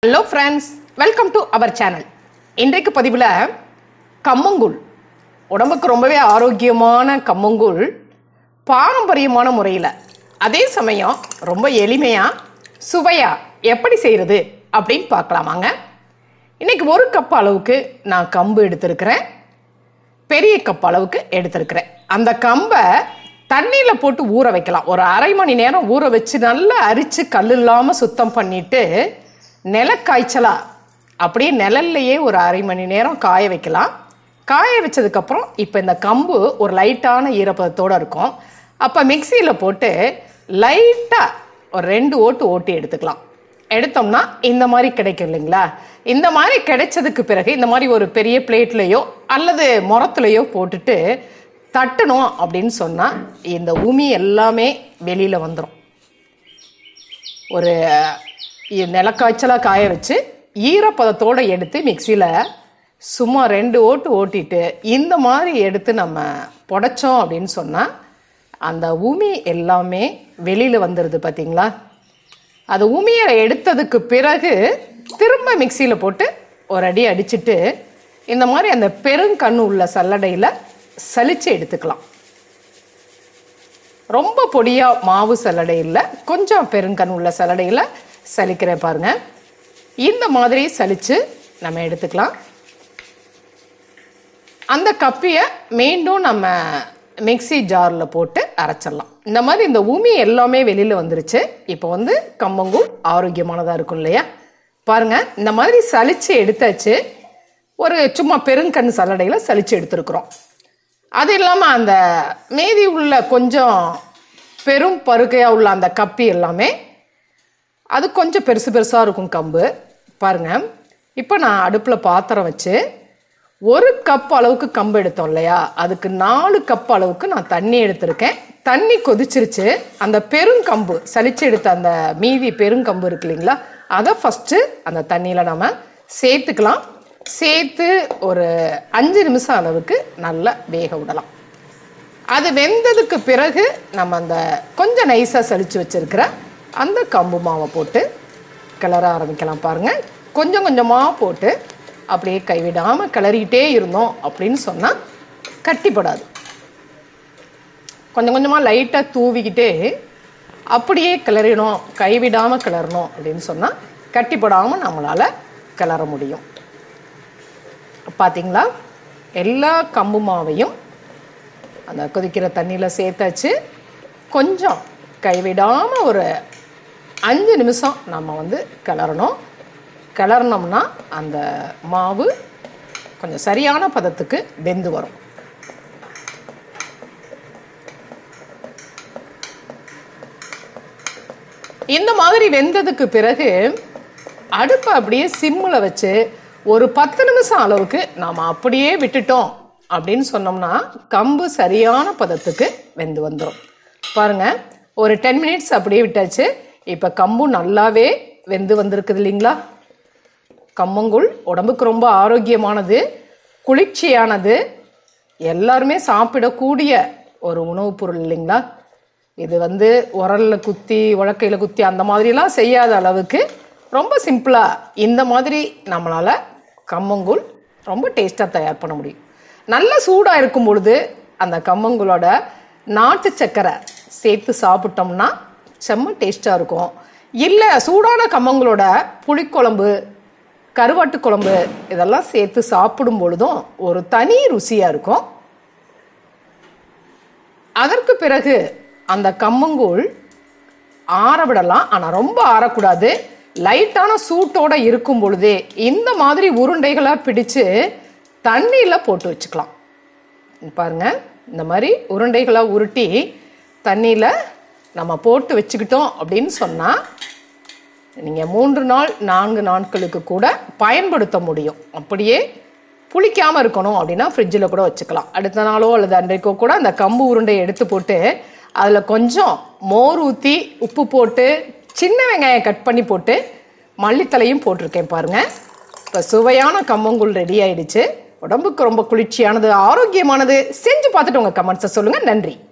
hello friends welcome to our channel இன்றைக்கு பதிவில் கம்மங்கூழ் உடம்புக்கு ரொம்பவே ஆரோக்கியமான கம்மங்கூழ் பாரம்பரியமான முறையில் அதே சமயம் ரொம்ப எளிமையாக சுவையாக எப்படி செய்கிறது அப்படின்னு பார்க்கலாமாங்க இன்னைக்கு ஒரு கப் அளவுக்கு நான் கம்பு எடுத்திருக்கிறேன் பெரிய கப் அளவுக்கு எடுத்திருக்கிறேன் அந்த கம்பை தண்ணியில் போட்டு ஊற வைக்கலாம் ஒரு அரை மணி நேரம் ஊற வச்சு நல்லா அரிச்சு கல் இல்லாமல் சுத்தம் பண்ணிட்டு நிலக்காய்ச்சலா அப்படியே நிழல்லையே ஒரு அரை மணி நேரம் காய வைக்கலாம் காய வச்சதுக்கப்புறம் இப்போ இந்த கம்பு ஒரு லைட்டான ஈரப்பதத்தோடு இருக்கும் அப்போ மிக்சியில் போட்டு லைட்டாக ஒரு ரெண்டு ஓட்டு ஓட்டி எடுத்துக்கலாம் எடுத்தோம்னா இந்த மாதிரி கிடைக்கும் இல்லைங்களா இந்த மாதிரி கிடைச்சதுக்கு பிறகு இந்த மாதிரி ஒரு பெரிய பிளேட்லேயோ அல்லது முரத்துலையோ போட்டுட்டு தட்டணும் அப்படின்னு சொன்னால் இந்த உமி எல்லாமே வெளியில் வந்துடும் ஒரு இ- நிலக்காய்ச்சலாக காய வச்சு ஈரப்பதத்தோடு எடுத்து மிக்சியில் சும்மா ரெண்டு ஓட்டு ஓட்டிட்டு இந்த மாதிரி எடுத்து நம்ம புடைச்சோம் அப்படின்னு சொன்னால் அந்த உமி எல்லாமே வெளியில் வந்துடுது பார்த்தீங்களா அது உமியை எடுத்ததுக்கு பிறகு திரும்ப மிக்சியில் போட்டு ஒரு அடி அடிச்சிட்டு இந்த மாதிரி அந்த பெருங்கண்ணு உள்ள சல்லடையில் சலிச்சு எடுத்துக்கலாம் ரொம்ப பொடியாக மாவு சல்லடை இல்லை கொஞ்சம் பெருங்கண் உள்ள சல்லடையில் சலிக்கிறேன் பாருங்க இந்த மாதிரி சலிச்சு நம்ம எடுத்துக்கலாம் அந்த கப்பியை மீண்டும் நம்ம மிக்ஸி ஜாரில் போட்டு அரைச்சிடலாம் இந்த மாதிரி இந்த உமி எல்லாமே வெளியில் வந்துருச்சு இப்போ வந்து கம்பங்கூழ் ஆரோக்கியமானதாக இருக்கும் இல்லையா பாருங்க இந்த மாதிரி சலிச்சு எடுத்தாச்சு ஒரு சும்மா பெருங்கண் சல்லடையில் சலிச்சு எடுத்துருக்குறோம் அது இல்லாமல் அந்த மீதி உள்ள கொஞ்சம் பெரும் பருக்கையாக உள்ள அந்த கப்பி எல்லாமே அது கொஞ்சம் பெருசு பெருசாக இருக்கும் கம்பு பாருங்க இப்போ நான் அடுப்பில் பாத்திரம் வச்சு ஒரு கப் அளவுக்கு கம்பு எடுத்தோம் இல்லையா அதுக்கு நாலு கப் அளவுக்கு நான் தண்ணி எடுத்திருக்கேன் தண்ணி கொதிச்சிருச்சு அந்த பெருங்கம்பு சலிச்சு எடுத்த அந்த மீதி பெருங்கம்பு இருக்கு இல்லைங்களா அதை ஃபஸ்ட்டு அந்த தண்ணியில் நம்ம சேர்த்துக்கலாம் சேர்த்து ஒரு அஞ்சு நிமிஷம் அளவுக்கு நல்லா வேக விடலாம் அது வெந்ததுக்கு பிறகு நம்ம அந்த கொஞ்சம் நைஸாக சலிச்சு வச்சிருக்கிற அந்த கம்பு மாவை போட்டு கிளற ஆரம்பிக்கலாம் பாருங்கள் கொஞ்சம் கொஞ்சமாக போட்டு அப்படியே கைவிடாமல் கிளறிக்கிட்டே இருந்தோம் அப்படின்னு சொன்னால் கட்டிப்படாது கொஞ்சம் கொஞ்சமாக லைட்டாக தூவிக்கிட்டே அப்படியே கிளறினோம் கைவிடாமல் கிளறணும் அப்படின்னு சொன்னால் கட்டிப்படாமல் நம்மளால் கிளற முடியும் பார்த்தீங்களா எல்லா கம்பு மாவையும் அந்த கொதிக்கிற தண்ணியில் சேர்த்தாச்சு கொஞ்சம் கைவிடாமல் ஒரு அஞ்சு நிமிஷம் நம்ம வந்து கிளறணும் கிளறினோம்னா அந்த மாவு கொஞ்சம் சரியான பதத்துக்கு வெந்து வரும் இந்த மாதிரி வெந்ததுக்கு பிறகு அடுப்பை அப்படியே சிம்மில் வச்சு ஒரு பத்து நிமிஷம் அளவுக்கு நாம் அப்படியே விட்டுட்டோம் அப்படின்னு சொன்னோம்னா கம்பு சரியான பதத்துக்கு வெந்து வந்துடும் பாருங்க ஒரு டென் மினிட்ஸ் அப்படியே விட்டாச்சு இப்போ கம்பு நல்லாவே வெந்து வந்திருக்குது இல்லைங்களா கம்மங்கூழ் உடம்புக்கு ரொம்ப ஆரோக்கியமானது குளிர்ச்சியானது எல்லாருமே சாப்பிடக்கூடிய ஒரு உணவுப் பொருள் இல்லைங்களா இது வந்து உரல்ல குத்தி உலக்கையில் குத்தி அந்த மாதிரிலாம் செய்யாத அளவுக்கு ரொம்ப சிம்பிளாக இந்த மாதிரி நம்மளால் கம்மங்கூழ் ரொம்ப டேஸ்ட்டாக தயார் பண்ண முடியும் நல்ல சூடாக இருக்கும் பொழுது அந்த கம்மங்கூழோட நாட்டு சக்கரை சேர்த்து சாப்பிட்டோம்னா செம்ம டேஸ்ட்டாக இருக்கும் இல்லை சூடான கம்மங்களோட புளிக்குழம்பு கருவாட்டு குழம்பு இதெல்லாம் சேர்த்து சாப்பிடும் பொழுதும் ஒரு தனி ருசியாக இருக்கும் அதற்கு பிறகு அந்த கம்மங்கூழ் ஆற விடலாம் ஆனால் ரொம்ப ஆறக்கூடாது லைட்டான சூட்டோட இருக்கும் பொழுதே இந்த மாதிரி உருண்டைகளாக பிடிச்சு தண்ணியில் போட்டு வச்சுக்கலாம் பாருங்க இந்த மாதிரி உருண்டைகளாக உருட்டி தண்ணியில் நம்ம போட்டு வச்சுக்கிட்டோம் அப்படின்னு சொன்னால் நீங்கள் மூன்று நாள் நான்கு நாட்களுக்கு கூட பயன்படுத்த முடியும் அப்படியே புளிக்காமல் இருக்கணும் அப்படின்னா ஃப்ரிட்ஜில் கூட வச்சுக்கலாம் அடுத்த நாளோ அல்லது அன்றைக்கோ கூட அந்த கம்பு உருண்டையை எடுத்து போட்டு அதில் கொஞ்சம் மோர் ஊற்றி உப்பு போட்டு சின்ன வெங்காயம் கட் பண்ணி போட்டு மல்லித்தலையும் போட்டிருக்கேன் பாருங்கள் இப்போ சுவையான கம்மங்கூழ் ரெடி ஆயிடுச்சு உடம்புக்கு ரொம்ப குளிர்ச்சியானது ஆரோக்கியமானது செஞ்சு பார்த்துட்டு உங்கள் கமெண்ட்ஸை சொல்லுங்கள் நன்றி